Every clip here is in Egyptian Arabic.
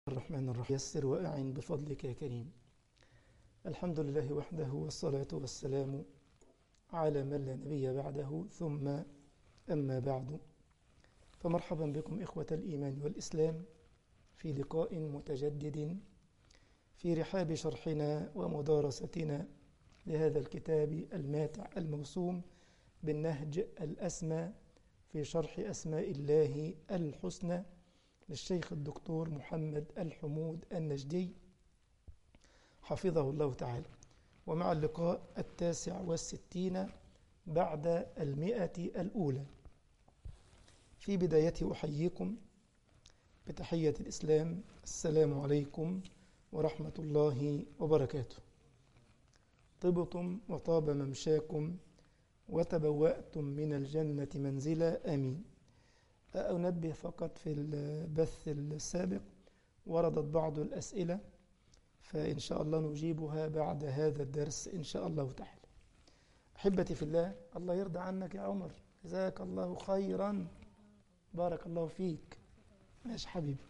الرحمن الرحيم يسر وأعن بفضلك يا كريم الحمد لله وحده والصلاة والسلام على من لا نبي بعده ثم أما بعد فمرحبا بكم إخوة الإيمان والإسلام في لقاء متجدد في رحاب شرحنا ومدارستنا لهذا الكتاب الماتع الموسوم بالنهج الأسمى في شرح أسماء الله الحسنى للشيخ الدكتور محمد الحمود النجدي حفظه الله تعالى ومع اللقاء التاسع والستين بعد المئة الأولى في بداية أحييكم بتحية الإسلام السلام عليكم ورحمة الله وبركاته طبتم وطاب ممشاكم وتبوأتم من الجنة منزلا آمين أنبه فقط في البث السابق وردت بعض الأسئلة فإن شاء الله نجيبها بعد هذا الدرس إن شاء الله تعالى أحبتي في الله الله يرضى عنك يا عمر جزاك الله خيرا بارك الله فيك ماشي حبيبي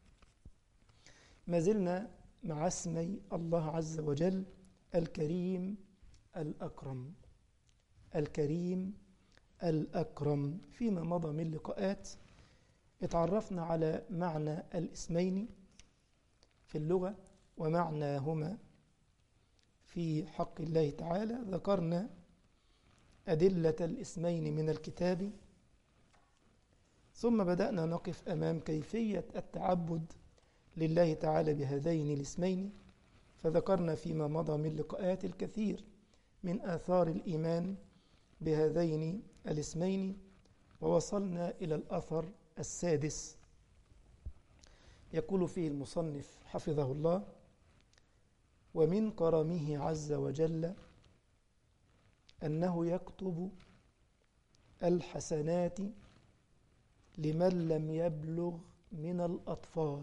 ما زلنا مع اسمي الله عز وجل الكريم الأكرم الكريم الأكرم فيما مضى من لقاءات اتعرفنا على معنى الاسمين في اللغة ومعناهما في حق الله تعالى ذكرنا أدلة الاسمين من الكتاب ثم بدأنا نقف أمام كيفية التعبد لله تعالى بهذين الاسمين فذكرنا فيما مضى من لقاءات الكثير من آثار الإيمان بهذين الاسمين ووصلنا إلى الأثر السادس يقول فيه المصنف حفظه الله ومن كرمه عز وجل أنه يكتب الحسنات لمن لم يبلغ من الأطفال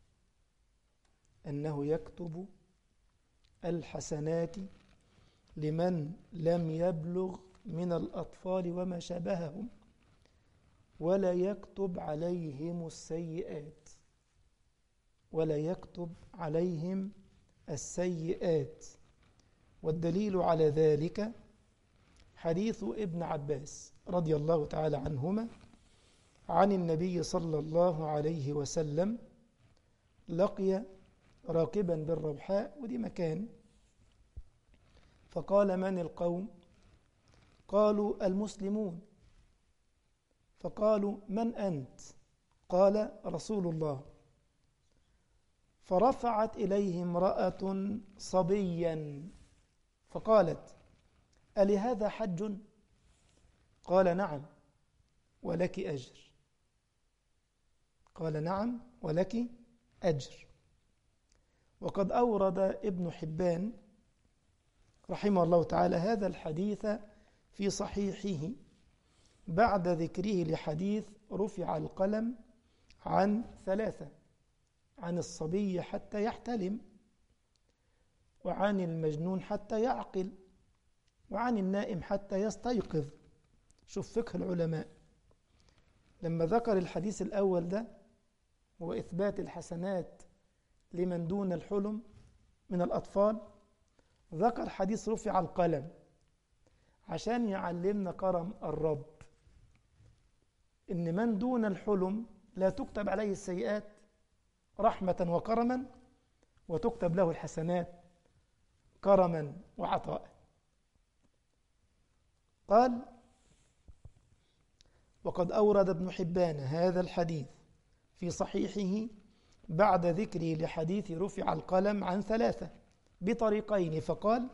أنه يكتب الحسنات لمن لم يبلغ من الأطفال وما شابههم ولا يكتب عليهم السيئات ولا يكتب عليهم السيئات والدليل على ذلك حديث ابن عباس رضي الله تعالى عنهما عن النبي صلى الله عليه وسلم لقي راكبا بالروحاء ودي مكان فقال من القوم قالوا المسلمون فقالوا من أنت قال رسول الله فرفعت إليه امرأة صبيا فقالت ألهذا حج قال نعم ولك أجر قال نعم ولك أجر وقد أورد ابن حبان رحمه الله تعالى هذا الحديث في صحيحه بعد ذكره لحديث رفع القلم عن ثلاثة عن الصبي حتى يحتلم وعن المجنون حتى يعقل وعن النائم حتى يستيقظ شوف فقه العلماء لما ذكر الحديث الأول ده هو إثبات الحسنات لمن دون الحلم من الأطفال ذكر حديث رفع القلم عشان يعلمنا كرم الرب إن من دون الحلم لا تكتب عليه السيئات رحمة وكرما وتكتب له الحسنات كرما وعطاء قال وقد أورد ابن حبان هذا الحديث في صحيحه بعد ذكره لحديث رفع القلم عن ثلاثة بطريقين فقال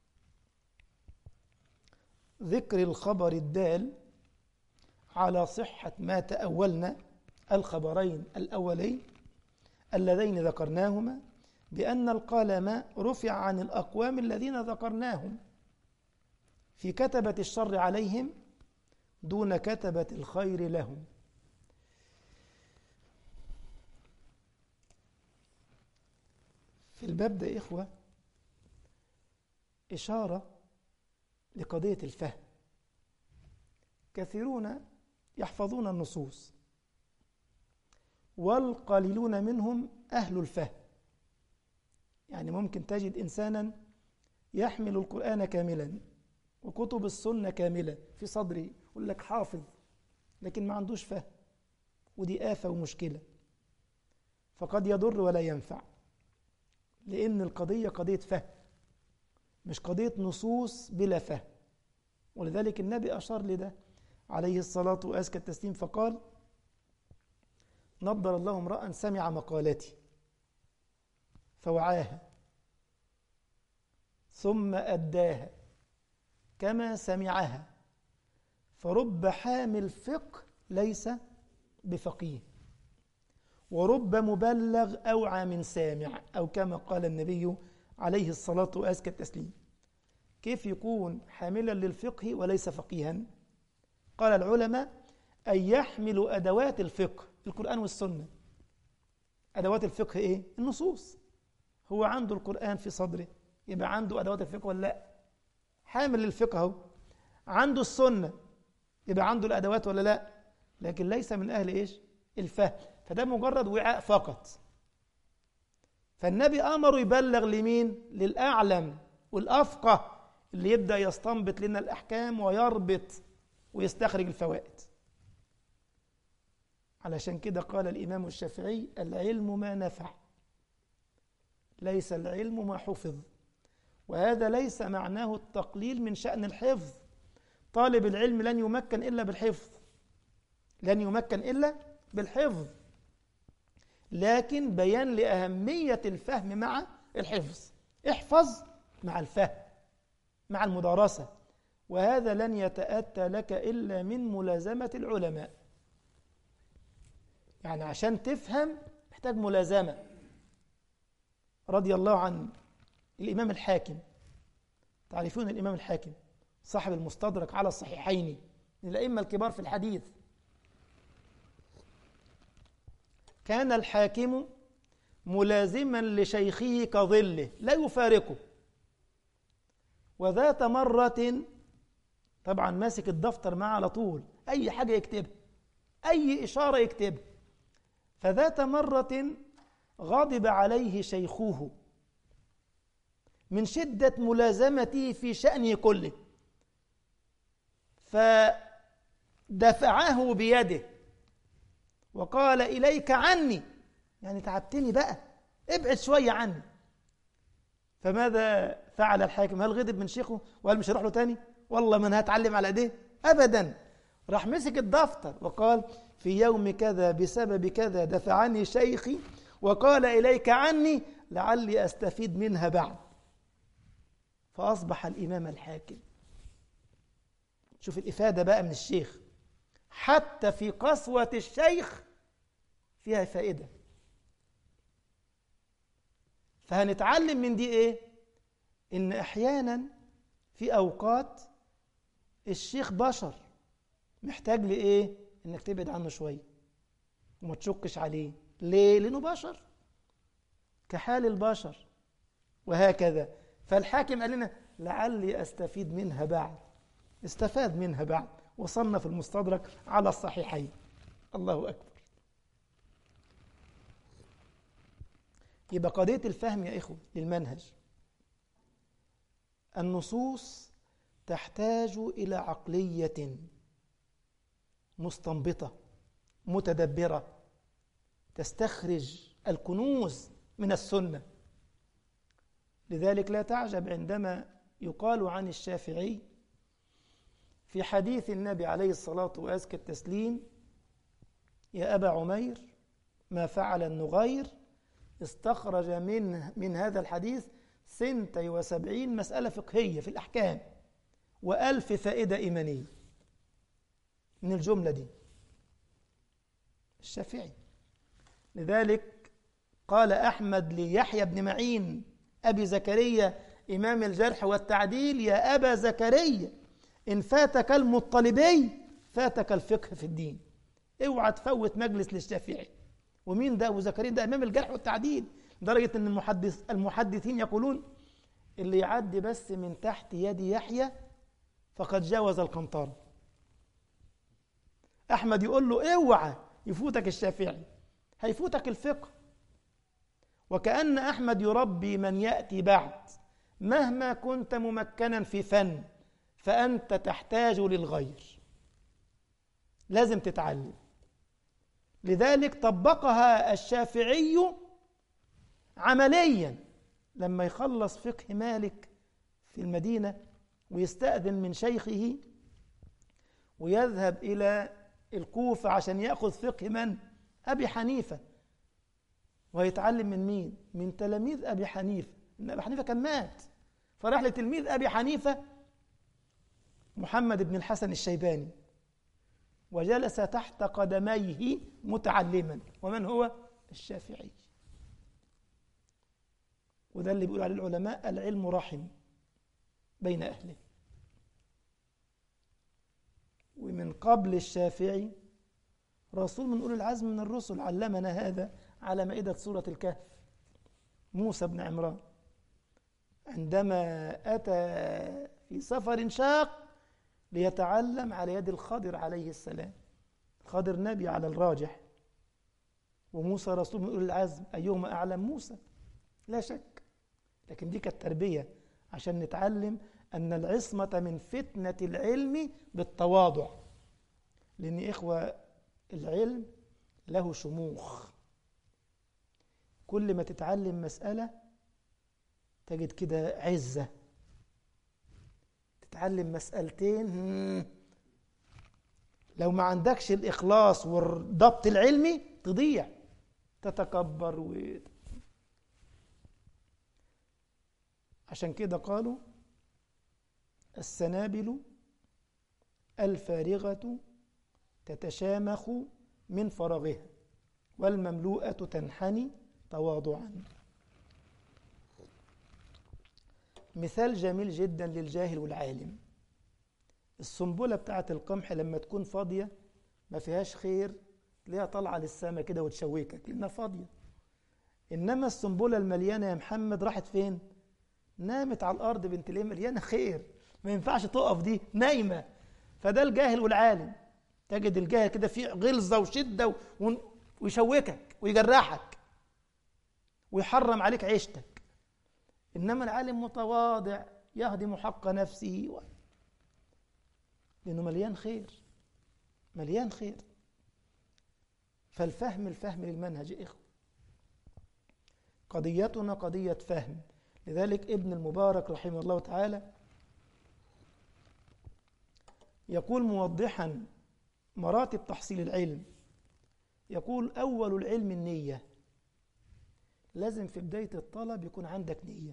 ذكر الخبر الدال على صحة ما تأولنا الخبرين الأولين اللذين ذكرناهما بأن القلم رفع عن الأقوام الذين ذكرناهم في كتبة الشر عليهم دون كتبة الخير لهم في الباب ده إخوة إشارة لقضية الفهم كثيرون يحفظون النصوص والقليلون منهم أهل الفهم يعني ممكن تجد إنسانا يحمل القرآن كاملا وكتب السنة كاملة في صدره يقول لك حافظ لكن ما عندوش فهم ودي آفة ومشكلة فقد يضر ولا ينفع لأن القضية قضية فهم مش قضية نصوص بلا فهم ولذلك النبي أشار لده عليه الصلاة وأزكى التسليم فقال نضر الله امرأ سمع مقالتي فوعاها ثم أداها كما سمعها فرب حامل فقه ليس بفقيه ورب مبلغ أوعى من سامع أو كما قال النبي عليه الصلاة وأزكى التسليم كيف يكون حاملا للفقه وليس فقيها قال العلماء أن يحمل أدوات الفقه القرآن والسنة أدوات الفقه إيه؟ النصوص هو عنده القرآن في صدره يبقى عنده أدوات الفقه ولا لا حامل للفقه هو عنده السنة يبقى عنده الأدوات ولا لا لكن ليس من أهل إيش الفهم فده مجرد وعاء فقط فالنبي أمره يبلغ لمين للأعلم والأفقه اللي يبدأ يستنبط لنا الأحكام ويربط ويستخرج الفوائد علشان كده قال الإمام الشافعي العلم ما نفع ليس العلم ما حفظ وهذا ليس معناه التقليل من شأن الحفظ طالب العلم لن يمكن إلا بالحفظ لن يمكن إلا بالحفظ لكن بيان لأهمية الفهم مع الحفظ احفظ مع الفهم مع المدارسة وهذا لن يتأتى لك إلا من ملازمة العلماء يعني عشان تفهم محتاج ملازمة رضي الله عن الإمام الحاكم تعرفون الإمام الحاكم صاحب المستدرك على الصحيحين من الأئمة الكبار في الحديث كان الحاكم ملازما لشيخه كظله لا يفارقه وذات مرة طبعا ماسك الدفتر معه على طول أي حاجة يكتبها أي إشارة يكتبها فذات مرة غضب عليه شيخوه من شدة ملازمته في شأنه كله فدفعه بيده وقال إليك عني يعني تعبتني بقى ابعد شوية عني فماذا فعل الحاكم هل غضب من شيخه وهل مش هيروح له تاني والله من هتعلم على ايديه ابدا راح مسك الدفتر وقال في يوم كذا بسبب كذا دفعني شيخي وقال اليك عني لعلي استفيد منها بعد فاصبح الامام الحاكم شوف الافاده بقى من الشيخ حتى في قسوه الشيخ فيها فائده فهنتعلم من دي ايه ان احيانا في اوقات الشيخ بشر محتاج لايه انك تبعد عنه شويه وما تشكش عليه ليه لانه بشر كحال البشر وهكذا فالحاكم قال لنا لعلي استفيد منها بعد استفاد منها بعد وصلنا في المستدرك على الصحيحين الله اكبر يبقى قضيه الفهم يا اخوه للمنهج النصوص تحتاج الى عقليه مستنبطه متدبره تستخرج الكنوز من السنه لذلك لا تعجب عندما يقال عن الشافعي في حديث النبي عليه الصلاه وازكى التسليم يا ابا عمير ما فعل النغير استخرج من من هذا الحديث سنتي وسبعين مسألة فقهية في الأحكام وألف فائدة إيمانية من الجملة دي الشافعي لذلك قال أحمد ليحيى بن معين أبي زكريا إمام الجرح والتعديل يا أبا زكريا إن فاتك المطلبي فاتك الفقه في الدين اوعى تفوت مجلس للشافعي ومين ده أبو زكريا ده إمام الجرح والتعديل لدرجة أن المحدث المحدثين يقولون اللي يعدي بس من تحت يد يحيى فقد جاوز القنطرة أحمد يقول له اوعى يفوتك الشافعي هيفوتك الفقه وكأن أحمد يربي من يأتي بعد مهما كنت ممكنا في فن فأنت تحتاج للغير لازم تتعلم لذلك طبقها الشافعي عمليا لما يخلص فقه مالك في المدينة ويستأذن من شيخه ويذهب إلى الكوفة عشان يأخذ فقه من؟ أبي حنيفة ويتعلم من مين؟ من تلاميذ أبي حنيفة إن أبي حنيفة كان مات فراح لتلميذ أبي حنيفة محمد بن الحسن الشيباني وجلس تحت قدميه متعلما ومن هو؟ الشافعي وده اللي بيقول عليه العلماء العلم رحم بين أهله ومن قبل الشافعي رسول من أولي العزم من الرسل علمنا هذا على مائدة سورة الكهف موسى بن عمران عندما أتى في سفر شاق ليتعلم على يد الخضر عليه السلام خضر نبي على الراجح وموسى رسول من أولي العزم أيهما أعلم موسى لا شك لكن دي كانت تربية عشان نتعلم أن العصمة من فتنة العلم بالتواضع لأن إخوة العلم له شموخ كل ما تتعلم مسألة تجد كده عزة تتعلم مسألتين لو ما عندكش الإخلاص والضبط العلمي تضيع تتكبر و... عشان كده قالوا السنابل الفارغة تتشامخ من فراغها والمملوءة تنحني تواضعا مثال جميل جدا للجاهل والعالم السنبلة بتاعة القمح لما تكون فاضية ما فيهاش خير تلاقيها طالعة للسما كده وتشوكك لأنها فاضية إنما السنبلة المليانة يا محمد راحت فين؟ نامت على الأرض بنت ليه مليانة خير ما ينفعش تقف دي نايمة فده الجاهل والعالم تجد الجاهل كده فيه غلظة وشدة ويشوكك ويجرحك ويحرم عليك عيشتك إنما العالم متواضع يهدم حق نفسه و... لأنه مليان خير مليان خير فالفهم الفهم للمنهج إخوة قضيتنا قضية فهم لذلك ابن المبارك رحمه الله تعالى يقول موضحا مراتب تحصيل العلم يقول أول العلم النية لازم في بداية الطلب يكون عندك نية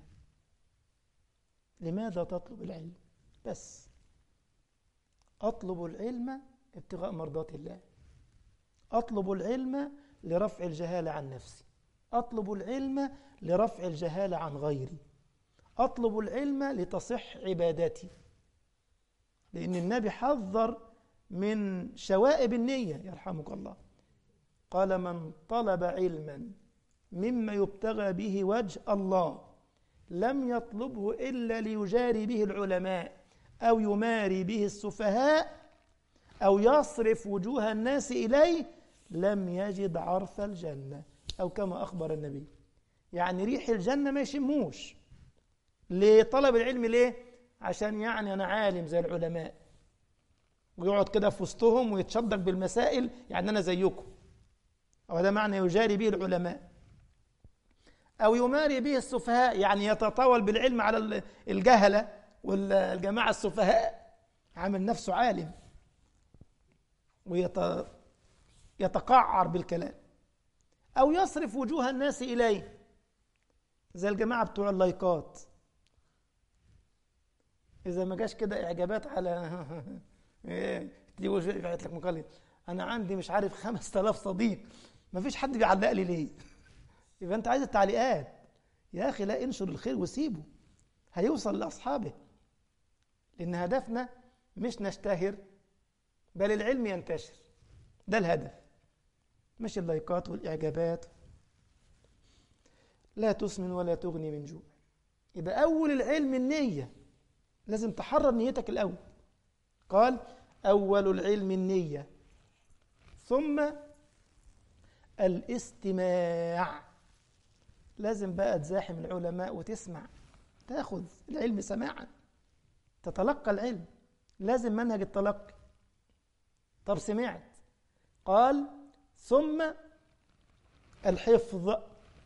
لماذا تطلب العلم بس أطلب العلم ابتغاء مرضات الله أطلب العلم لرفع الجهالة عن نفسي أطلب العلم لرفع الجهالة عن غيري أطلب العلم لتصح عبادتي لأن النبي حذر من شوائب النية يرحمك الله قال من طلب علما مما يبتغى به وجه الله لم يطلبه إلا ليجاري به العلماء أو يماري به السفهاء أو يصرف وجوه الناس إليه لم يجد عرف الجنة أو كما أخبر النبي يعني ريح الجنة ما يشموش لطلب العلم ليه؟ عشان يعني أنا عالم زي العلماء ويقعد كده في وسطهم ويتشدق بالمسائل يعني أنا زيكم أو هذا معنى يجاري به العلماء أو يماري به السفهاء يعني يتطاول بالعلم على الجهلة والجماعة السفهاء عامل نفسه عالم ويتقعر بالكلام أو يصرف وجوه الناس إليه زي الجماعة بتوع اللايكات إذا ما جاش كده إعجابات على تلاقيه يبعت لك مقال أنا عندي مش عارف 5000 صديق ما فيش حد بيعلق لي ليه يبقى أنت عايز التعليقات يا أخي لا انشر الخير وسيبه هيوصل لأصحابه لأن هدفنا مش نشتهر بل العلم ينتشر ده الهدف مش اللايكات والإعجابات لا تسمن ولا تغني من جوع يبقى أول العلم النية لازم تحرر نيتك الأول قال أول العلم النية ثم الاستماع لازم بقى تزاحم العلماء وتسمع تاخذ العلم سماعا تتلقى العلم لازم منهج التلقي طب سمعت قال ثم الحفظ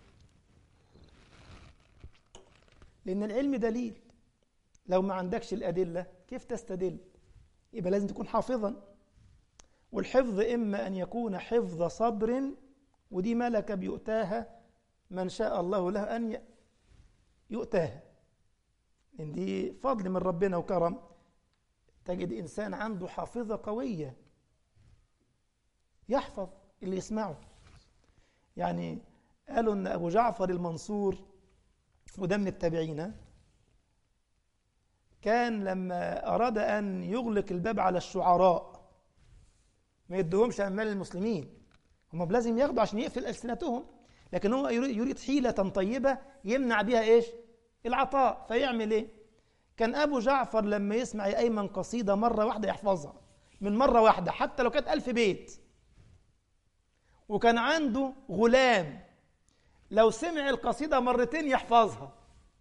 لأن العلم دليل لو ما عندكش الأدلة كيف تستدل يبقى لازم تكون حافظا والحفظ إما أن يكون حفظ صبر ودي ملكة بيؤتاها من شاء الله له أن يؤتاها إن دي فضل من ربنا وكرم تجد إنسان عنده حافظة قوية يحفظ اللي يسمعه يعني قالوا أن أبو جعفر المنصور وده من التابعين كان لما أراد أن يغلق الباب على الشعراء ما يدهمش أمال المسلمين هم لازم ياخدوا عشان يقفل ألسنتهم لكن هو يريد حيلة طيبة يمنع بها إيش العطاء فيعمل إيه كان أبو جعفر لما يسمع يا أيمن قصيدة مرة واحدة يحفظها من مرة واحدة حتى لو كانت ألف بيت وكان عنده غلام لو سمع القصيدة مرتين يحفظها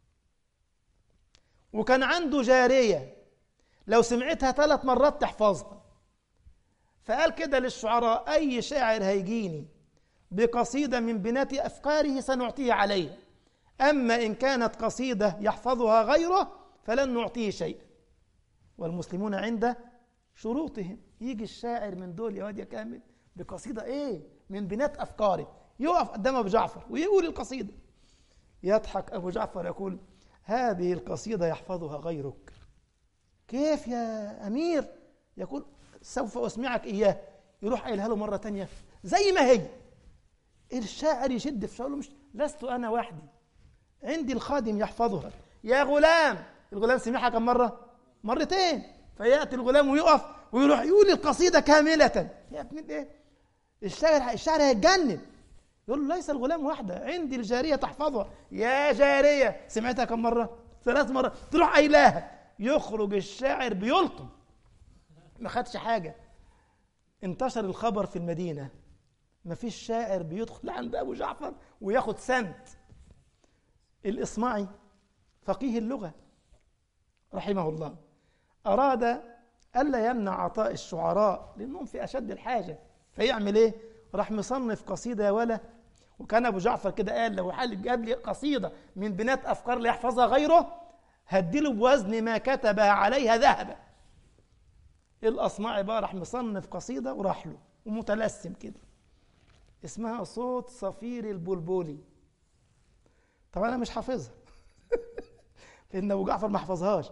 وكان عنده جارية لو سمعتها ثلاث مرات تحفظها فقال كده للشعراء أي شاعر هيجيني بقصيدة من بنات أفكاره سنعطيه عليه أما إن كانت قصيدة يحفظها غيره فلن نعطيه شيئا والمسلمون عند شروطهم يجي الشاعر من دول يا واد يا كامل بقصيدة إيه من بنات أفكاره يقف قدام أبو جعفر ويقول القصيدة يضحك أبو جعفر يقول هذه القصيدة يحفظها غيرك كيف يا أمير يقول سوف أسمعك إياه يروح قايلها له مرة تانية زي ما هي الشاعر يشد في شغله مش لست أنا وحدي عندي الخادم يحفظها يا غلام الغلام سمعها كم مرة مرتين فيأتي الغلام ويقف ويروح يقول القصيدة كاملة يا ابن ايه الشاعر الشاعر هيتجنن يقول له ليس الغلام واحدة عندي الجارية تحفظها يا جارية سمعتها كم مرة ثلاث مرات تروح قايلاها يخرج الشاعر بيلطم ما خدش حاجة انتشر الخبر في المدينة ما فيش شاعر بيدخل عند أبو جعفر وياخد سنت الإصمعي فقيه اللغة رحمه الله أراد ألا يمنع عطاء الشعراء لأنهم في أشد الحاجة فيعمل إيه؟ راح مصنف قصيدة يا ولا وكان أبو جعفر كده قال لو حد جاب لي قصيدة من بنات أفكار ليحفظها غيره هديله بوزن ما كتبها عليها ذهبا الأصمعي بقى راح مصنف قصيدة وراح له ومتلسم كده اسمها صوت صفير البلبلي طبعا أنا مش حافظها لأن أبو جعفر ما حفظهاش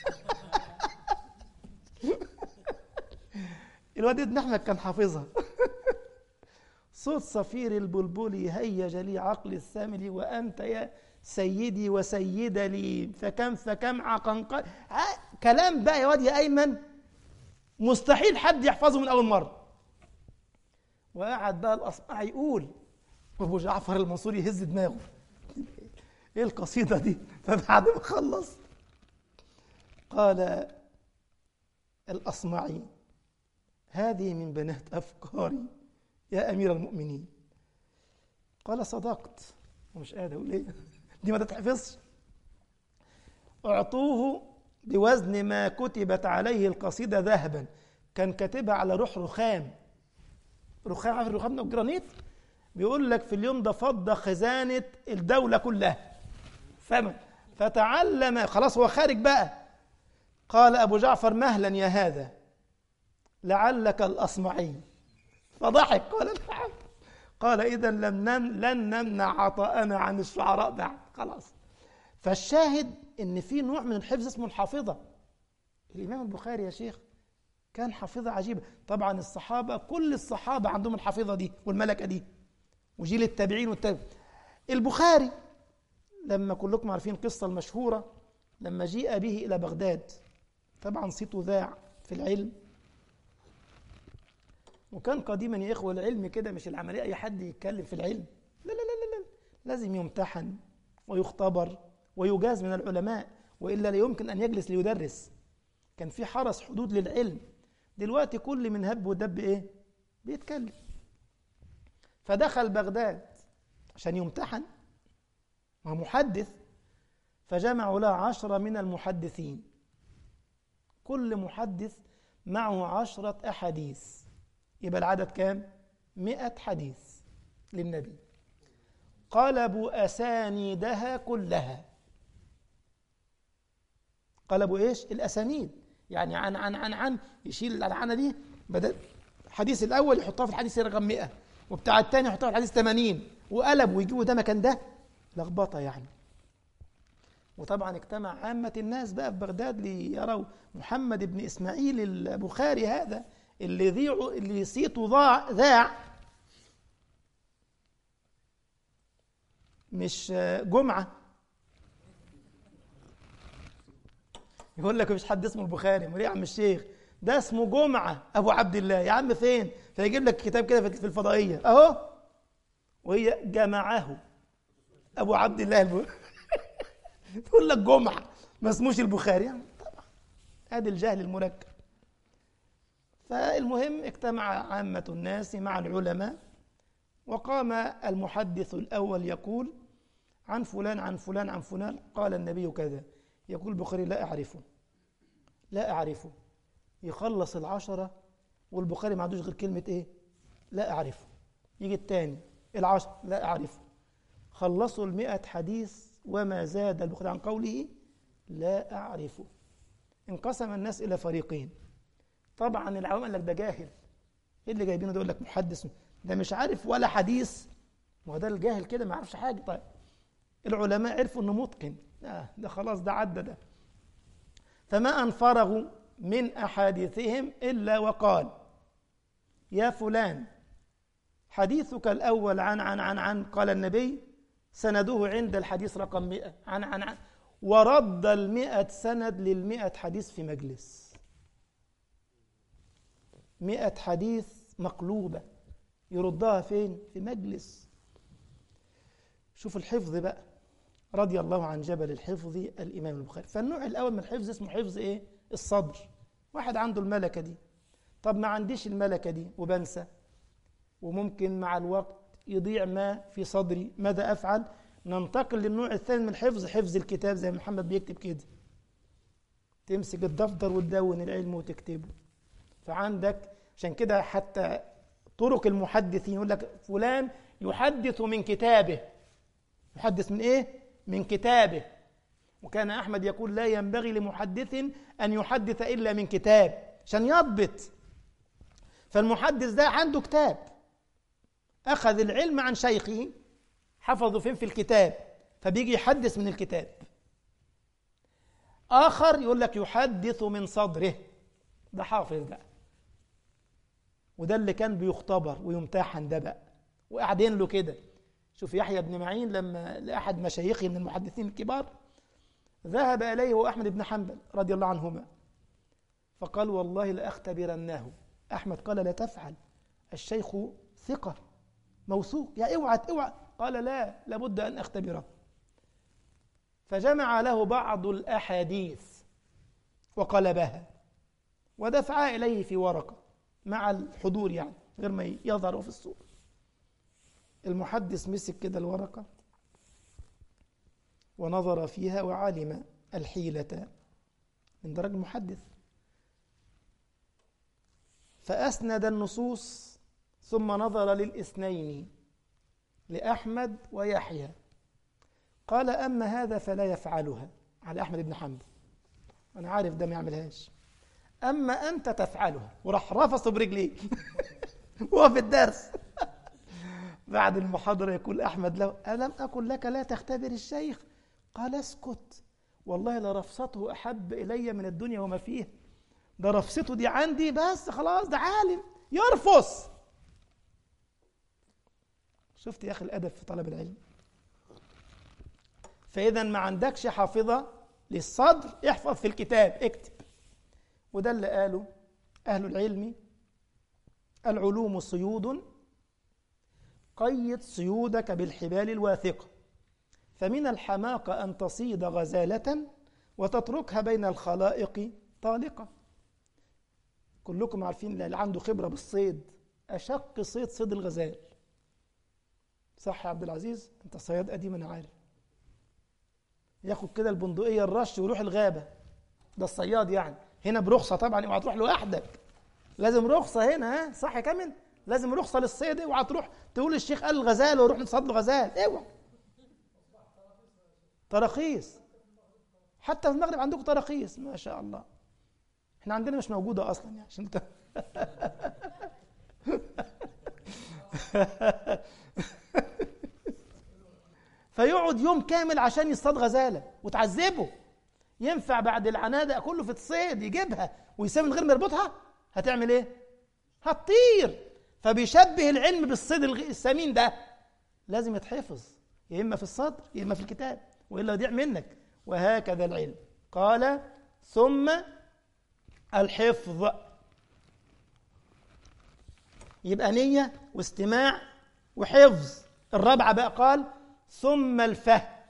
الواد ابن أحمد كان حافظها صوت صفير البلبل هيج لي عقل الثامل وأنت يا سيدي وسيد لي فكم فكم عقنقل كلام بقى يا واد يا أيمن مستحيل حد يحفظه من أول مرة وقعد بقى الأصبع يقول وأبو جعفر المنصور يهز دماغه إيه القصيدة دي فبعد ما خلص قال الأصمعي هذه من بنات أفكاري يا أمير المؤمنين قال صدقت ومش قادر أقول إيه دي ما تتحفظش أعطوه بوزن ما كتبت عليه القصيدة ذهبا كان كاتبها على روح رخام رخام عارف الرخام ده الجرانيت بيقول لك في اليوم ده فضة خزانة الدولة كلها فمن فتعلم خلاص هو خارج بقى قال أبو جعفر مهلا يا هذا لعلك الأصمعي فضحك قال نعم قال إذا لم نم لن نمنع عطاءنا عن الشعراء بعد خلاص فالشاهد إن في نوع من الحفظ اسمه الحافظة الإمام البخاري يا شيخ كان حافظة عجيبة طبعا الصحابة كل الصحابة عندهم الحافظة دي والملكة دي وجيل التابعين والتابعين البخاري لما كلكم عارفين القصة المشهورة لما جيء به إلى بغداد طبعا صيته ذاع في العلم وكان قديما يا إخوة العلم كده مش العملية أي حد يتكلم في العلم لا لا لا لا, لا. لازم يمتحن ويختبر ويجاز من العلماء وإلا لا يمكن أن يجلس ليدرس كان في حرس حدود للعلم دلوقتي كل من هب ودب إيه بيتكلم فدخل بغداد عشان يمتحن هو محدث فجمعوا له عشرة من المحدثين كل محدث معه عشرة أحاديث يبقى العدد كام؟ مئة حديث للنبي قلبوا أسانيدها كلها قلبوا إيش؟ الأسانيد يعني عن عن عن عن يشيل العنعنة دي بدل الحديث الأول يحطها في الحديث رقم 100 وبتاع الثاني يحطها في الحديث 80 وقلب ويجيبوا ده مكان ده لخبطة يعني وطبعا اجتمع عامة الناس بقى في بغداد ليروا محمد بن إسماعيل البخاري هذا اللي ذيع اللي صيته ضاع ذاع مش جمعة يقول لك مش حد اسمه البخاري امال يا عم الشيخ ده اسمه جمعة أبو عبد الله يا عم فين فيجيب لك كتاب كده في الفضائية أهو وهي جمعه أبو عبد الله البخاري تقول لك جمعة ما اسموش البخاري يعني طبعا ادي الجهل المركب فالمهم اجتمع عامة الناس مع العلماء وقام المحدث الأول يقول عن فلان عن فلان عن فلان قال النبي كذا يقول البخاري لا أعرفه لا أعرفه يخلص العشرة والبخاري ما عندوش غير كلمة إيه لا أعرفه يجي الثاني العشر لا أعرفه خلصوا المئة حديث وما زاد البخاري عن قوله لا أعرفه انقسم الناس إلى فريقين طبعا العوام قال لك ده جاهل ايه اللي جايبينه ده يقول لك محدث ده مش عارف ولا حديث ما ده الجاهل كده ما يعرفش حاجه طيب العلماء عرفوا انه متقن آه ده خلاص ده عدى ده فما ان فرغوا من احاديثهم الا وقال يا فلان حديثك الاول عن عن عن عن قال النبي سنده عند الحديث رقم 100 عن عن عن ورد المئة سند للمئة حديث في مجلس مئة حديث مقلوبة يردها فين؟ في مجلس شوف الحفظ بقى رضي الله عن جبل الحفظ الإمام البخاري فالنوع الأول من الحفظ اسمه حفظ إيه؟ الصدر واحد عنده الملكة دي طب ما عنديش الملكة دي وبنسى وممكن مع الوقت يضيع ما في صدري ماذا أفعل؟ ننتقل للنوع الثاني من الحفظ حفظ الكتاب زي محمد بيكتب كده تمسك الدفتر وتدون العلم وتكتبه فعندك عشان كده حتى طرق المحدثين يقول لك فلان يحدث من كتابه يحدث من ايه من كتابه وكان احمد يقول لا ينبغي لمحدث ان يحدث الا من كتاب عشان يضبط فالمحدث ده عنده كتاب اخذ العلم عن شيخه حفظه فين في الكتاب فبيجي يحدث من الكتاب آخر يقول لك يحدث من صدره ده حافظ بقى وده اللي كان بيختبر ويمتحن ده بقى وقاعدين له كده شوف يحيى بن معين لما لأحد مشايخه من المحدثين الكبار ذهب إليه هو أحمد بن حنبل رضي الله عنهما فقال والله لأختبرنه أحمد قال لا تفعل الشيخ ثقة موثوق يا اوعى اوعى قال لا لابد أن أختبره فجمع له بعض الأحاديث وقلبها ودفعها إليه في ورقة مع الحضور يعني غير ما يظهر في الصورة المحدث مسك كده الورقة ونظر فيها وعلم الحيلة من درجة المحدث فأسند النصوص ثم نظر للاثنين لأحمد ويحيى قال أما هذا فلا يفعلها على أحمد بن حنبل أنا عارف ده ما يعملهاش أما أنت تفعلها وراح رفصه برجليه وهو في الدرس بعد المحاضرة يقول أحمد له ألم أقل لك لا تختبر الشيخ قال اسكت والله لرفصته أحب إلي من الدنيا وما فيها ده رفصته دي عندي بس خلاص ده عالم يرفص شفت يا أخي الأدب في طلب العلم فإذا ما عندكش حافظة للصدر احفظ في الكتاب اكتب وده اللي قاله أهل العلم العلوم صيود قيد صيودك بالحبال الواثقة فمن الحماقة أن تصيد غزالة وتتركها بين الخلائق طالقة كلكم عارفين اللي عنده خبرة بالصيد أشق صيد صيد الغزال صح يا عبد العزيز أنت صياد قديم أنا عارف ياخد كده البندقية الرش ويروح الغابة ده الصياد يعني هنا برخصة طبعا اوعى تروح لوحدك لازم رخصة هنا ها صح يا كامل لازم رخصة للصيد اوعى تروح تقول الشيخ قال الغزال وروح نصطاد له غزال اوعى تراخيص حتى في المغرب عندكم تراخيص ما شاء الله احنا عندنا مش موجودة اصلا يعني عشان انت فيقعد يوم كامل عشان يصطاد غزالة وتعذبه ينفع بعد العنادة كله في الصيد يجيبها ويسيبها من غير ما يربطها هتعمل ايه هتطير فبيشبه العلم بالصيد السمين ده لازم يتحفظ يا اما في الصدر يا اما في الكتاب والا يضيع منك وهكذا العلم قال ثم الحفظ يبقى نية واستماع وحفظ الرابعة بقى قال ثم الفهم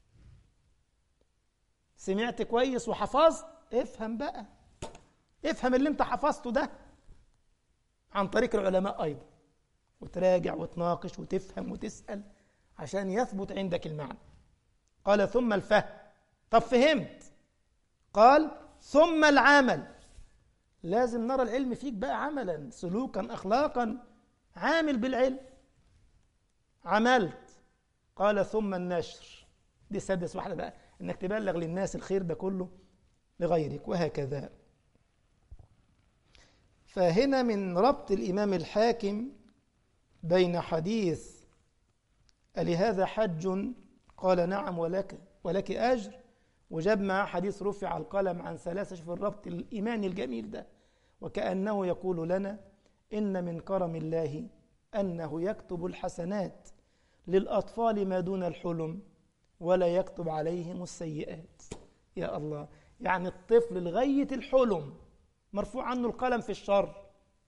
سمعت كويس وحفظت افهم بقى افهم اللي انت حفظته ده عن طريق العلماء ايضا وتراجع وتناقش وتفهم وتسأل عشان يثبت عندك المعنى قال ثم الفهم طب فهمت قال ثم العمل لازم نرى العلم فيك بقى عملا سلوكا اخلاقا عامل بالعلم عملت قال ثم النشر دي سادس واحده بقى انك تبلغ للناس الخير ده كله لغيرك وهكذا فهنا من ربط الامام الحاكم بين حديث ألهذا حج قال نعم ولك ولك أجر وجاب معاه حديث رفع القلم عن ثلاثة شوف الربط الإيماني الجميل ده وكأنه يقول لنا إن من كرم الله أنه يكتب الحسنات للأطفال ما دون الحلم ولا يكتب عليهم السيئات يا الله يعني الطفل لغاية الحلم مرفوع عنه القلم في الشر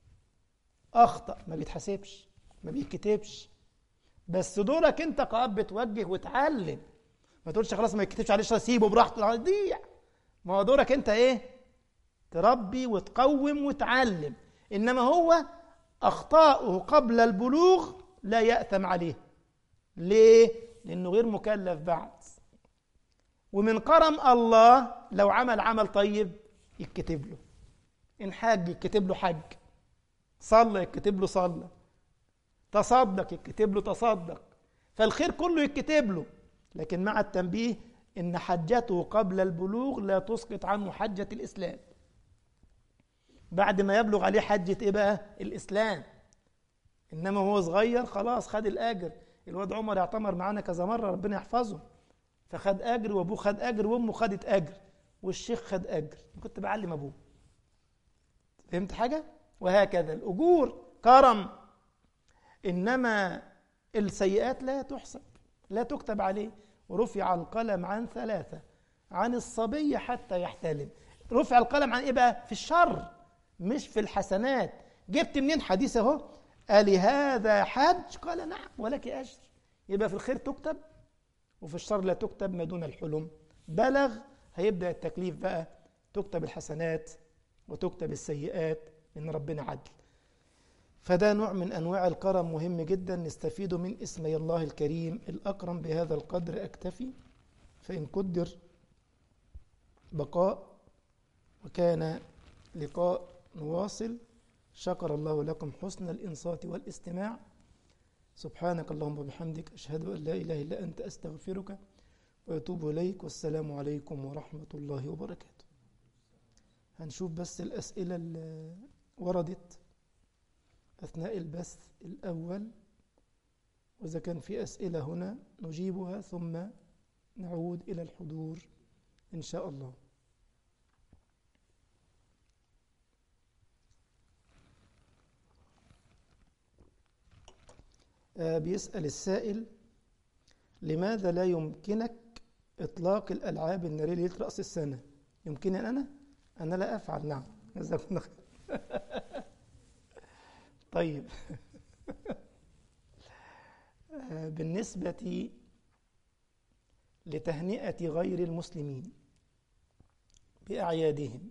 أخطأ ما بيتحاسبش ما بيتكتبش بس دورك انت كأب توجه وتعلم ما تقولش خلاص ما يتكتبش عليه سيبه براحته يضيع ما هو دورك انت ايه تربي وتقوم وتعلم انما هو اخطاؤه قبل البلوغ لا ياثم عليه ليه لانه غير مكلف بعد ومن كرم الله لو عمل عمل طيب يتكتب له ان حج يتكتب له حج صلى يتكتب له صلى تصدق يتكتب له تصدق فالخير كله يتكتب له لكن مع التنبيه ان حجته قبل البلوغ لا تسقط عنه حجة الإسلام بعد ما يبلغ عليه حجة إيه بقى؟ الإسلام إنما هو صغير خلاص خد الأجر الواد عمر يعتمر معانا كذا مرة ربنا يحفظه فخد أجر وأبوه خد أجر وأمه خدت أجر والشيخ خد أجر كنت بعلم أبوه فهمت حاجة؟ وهكذا الأجور كرم إنما السيئات لا تحسب لا تكتب عليه ورفع القلم عن ثلاثة عن الصبي حتى يحتلم رفع القلم عن إيه بقى؟ في الشر مش في الحسنات جبت منين حديث اهو قال هذا حج قال نعم ولك أجر يبقى في الخير تكتب وفي الشر لا تكتب ما دون الحلم بلغ هيبدأ التكليف بقى تكتب الحسنات وتكتب السيئات من ربنا عدل فده نوع من أنواع الكرم مهم جدا نستفيد من اسمي الله الكريم الأكرم بهذا القدر أكتفي فإن قدر بقاء وكان لقاء نواصل شكر الله لكم حسن الإنصات والاستماع سبحانك اللهم وبحمدك أشهد أن لا إله إلا أنت أستغفرك وأتوب إليك والسلام عليكم ورحمة الله وبركاته هنشوف بس الأسئلة اللي وردت أثناء البث الأول وإذا كان في أسئلة هنا نجيبها ثم نعود إلى الحضور إن شاء الله آه بيسأل السائل لماذا لا يمكنك إطلاق الألعاب النارية ليلة رأس السنة يمكنني أنا؟ أنا لا أفعل نعم جزاكم الله خير طيب بالنسبة لتهنئة غير المسلمين بأعيادهم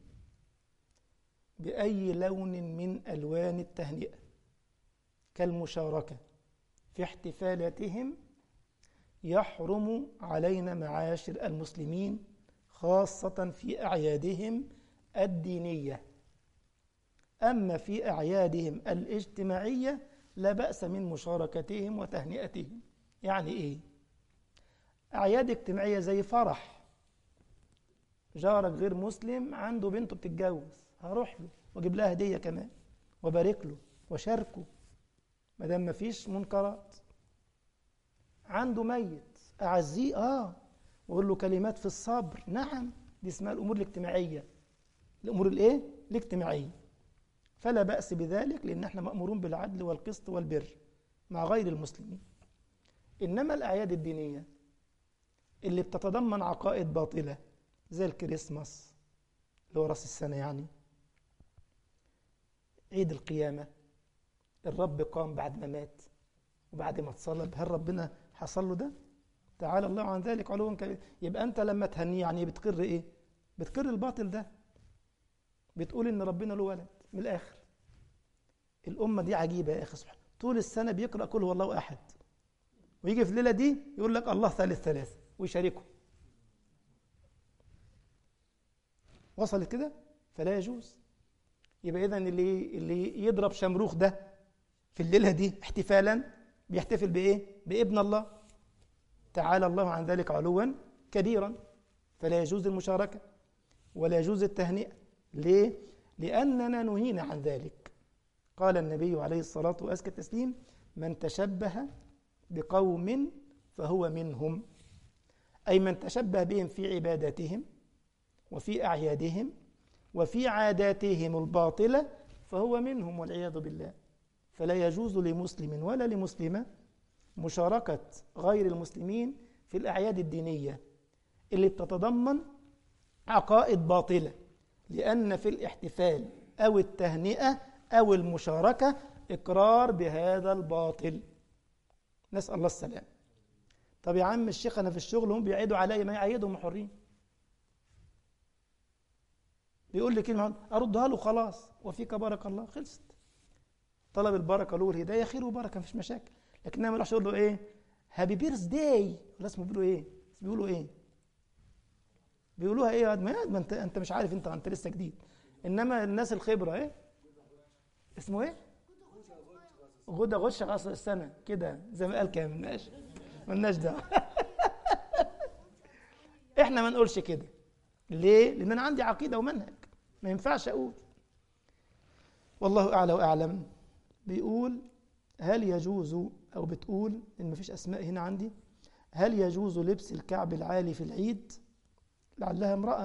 بأي لون من ألوان التهنئة كالمشاركة في احتفالاتهم يحرم علينا معاشر المسلمين خاصة في أعيادهم الدينية أما في أعيادهم الاجتماعية لا بأس من مشاركتهم وتهنئتهم يعني إيه؟ أعياد اجتماعية زي فرح جارك غير مسلم عنده بنته بتتجوز هروح له واجيب لها هدية كمان وبارك له وشاركه ما دام مفيش منكرات عنده ميت أعزيه آه وأقول له كلمات في الصبر نعم دي اسمها الأمور الاجتماعية الأمور الإيه؟ الاجتماعية فلا بأس بذلك لأن احنا مأمورون بالعدل والقسط والبر مع غير المسلمين إنما الأعياد الدينية اللي بتتضمن عقائد باطلة زي الكريسماس اللي هو راس السنة يعني عيد القيامة الرب قام بعد ما مات وبعد ما اتصلب هل ربنا حصل له ده؟ تعالى الله عن ذلك علوا كبير يبقى أنت لما تهنيه يعني بتقر إيه؟ بتقر الباطل ده بتقول إن ربنا له ولد من الآخر الأمة دي عجيبة يا أخي سبحانه طول السنة بيقرأ كل هو الله أحد ويجي في الليلة دي يقول لك الله ثالث ثلاثة ويشاركه وصلت كده فلا يجوز يبقى إذا اللي اللي يضرب شمروخ ده في الليلة دي احتفالا بيحتفل بإيه؟ بابن الله تعالى الله عن ذلك علوا كبيرا فلا يجوز المشاركة ولا يجوز التهنئة ليه؟ لأننا نهينا عن ذلك قال النبي عليه الصلاة وأزكى التسليم من تشبه بقوم فهو منهم أي من تشبه بهم في عباداتهم وفي أعيادهم وفي عاداتهم الباطلة فهو منهم والعياذ بالله فلا يجوز لمسلم ولا لمسلمة مشاركة غير المسلمين في الأعياد الدينية اللي بتتضمن عقائد باطلة لأن في الاحتفال أو التهنئة أو المشاركة إقرار بهذا الباطل نسأل الله السلام طب يا عم الشيخ أنا في الشغل هم بيعيدوا عليا ما يعيدهم حرين بيقول لي كلمة أردها له خلاص وفيك بارك الله خلصت طلب البركة له الهداية خير وبركة مفيش مشاكل لكن أنا ما اروحش أقول له إيه هابي بيرث داي ولا اسمه بيقولوا إيه بيقولوا إيه بيقولوها إيه يا ما أنت أنت مش عارف أنت أنت لسه جديد إنما الناس الخبرة إيه اسمه إيه غدا غش غصر السنة كده زي ما قال كام ماشي مالناش دعوة احنا ما نقولش كده ليه؟ لأن أنا عندي عقيدة ومنهج ما ينفعش أقول والله أعلى وأعلم بيقول هل يجوز أو بتقول إن مفيش أسماء هنا عندي هل يجوز لبس الكعب العالي في العيد لعلها امرأة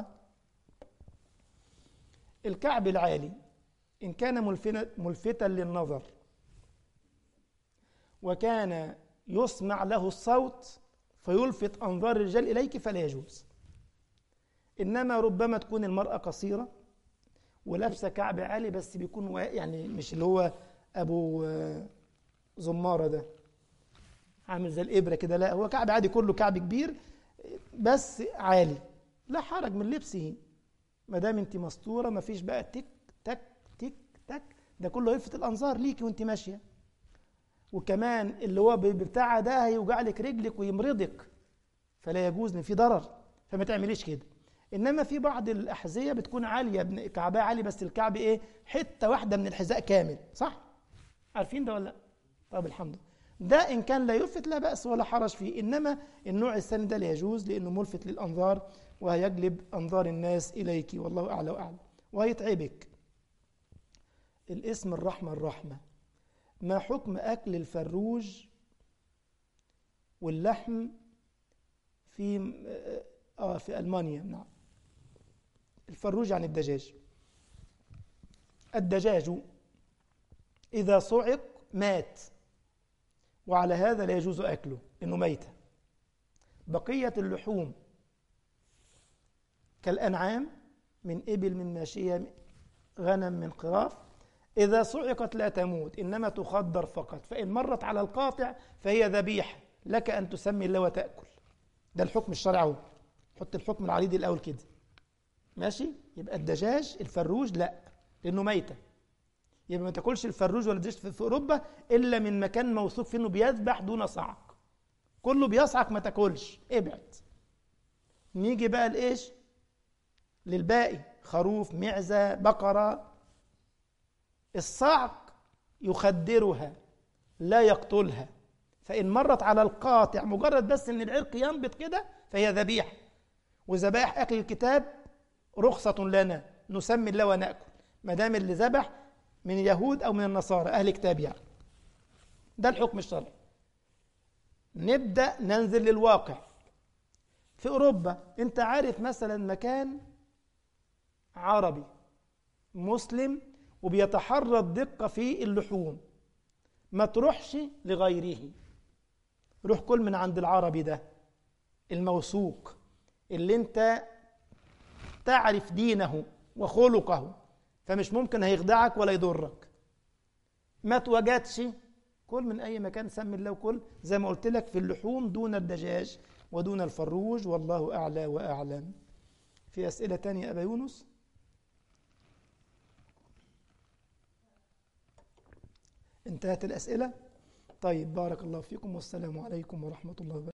الكعب العالي إن كان ملفتا للنظر وكان يسمع له الصوت فيلفت أنظار الرجال إليك فلا يجوز إنما ربما تكون المرأة قصيرة ولابسة كعب عالي بس بيكون يعني مش اللي هو أبو زمارة ده عامل زي الإبرة كده لا هو كعب عادي كله كعب كبير بس عالي لا حرج من لبسه ما دام انت مستوره ما فيش بقى تك تك تك تك ده كله يلفت الانظار ليكي وانت ماشيه وكمان اللي هو بتاع ده هيوجع لك رجلك ويمرضك فلا يجوز ان في ضرر فما تعمليش كده انما في بعض الاحذيه بتكون عاليه كعبها عالي بس الكعب ايه حته واحده من الحذاء كامل صح عارفين ده ولا لا طب الحمد لله ده ان كان لا يلفت لا باس ولا حرج فيه انما النوع الثاني ده لا يجوز لانه ملفت للانظار وهيجلب انظار الناس اليك والله اعلى واعلم وهيتعبك الاسم الرحمه الرحمه ما حكم اكل الفروج واللحم في اه في المانيا نعم الفروج يعني الدجاج الدجاج اذا صعق مات وعلى هذا لا يجوز اكله انه ميته بقيه اللحوم كالانعام من ابل من ماشيه غنم من قراف إذا صعقت لا تموت إنما تخدر فقط فإن مرت على القاطع فهي ذبيحة لك أن تسمي الله وتأكل ده الحكم الشرعي اهو حط الحكم العريض الأول كده ماشي يبقى الدجاج الفروج لا لأنه ميتة يبقى ما تاكلش الفروج ولا الدجاج في أوروبا إلا من مكان موثوق فيه إنه بيذبح دون صعق كله بيصعق ما تاكلش ابعد نيجي بقى لايش للباقي خروف معزه بقره الصعق يخدرها لا يقتلها فإن مرت على القاطع مجرد بس إن العرق ينبت كده فهي ذبيحة وذبائح أكل الكتاب رخصة لنا نسمي الله ونأكل ما دام اللي ذبح من اليهود أو من النصارى أهل كتاب يعني ده الحكم الشرعي نبدأ ننزل للواقع في أوروبا أنت عارف مثلا مكان عربي مسلم وبيتحرى الدقة في اللحوم ما تروحش لغيره روح كل من عند العربي ده الموثوق اللي انت تعرف دينه وخلقه فمش ممكن هيخدعك ولا يضرك ما توجدش كل من اي مكان سمي الله وكل زي ما قلت لك في اللحوم دون الدجاج ودون الفروج والله اعلى واعلم في اسئله تانية ابا يونس انتهت الاسئله طيب بارك الله فيكم والسلام عليكم ورحمه الله وبركاته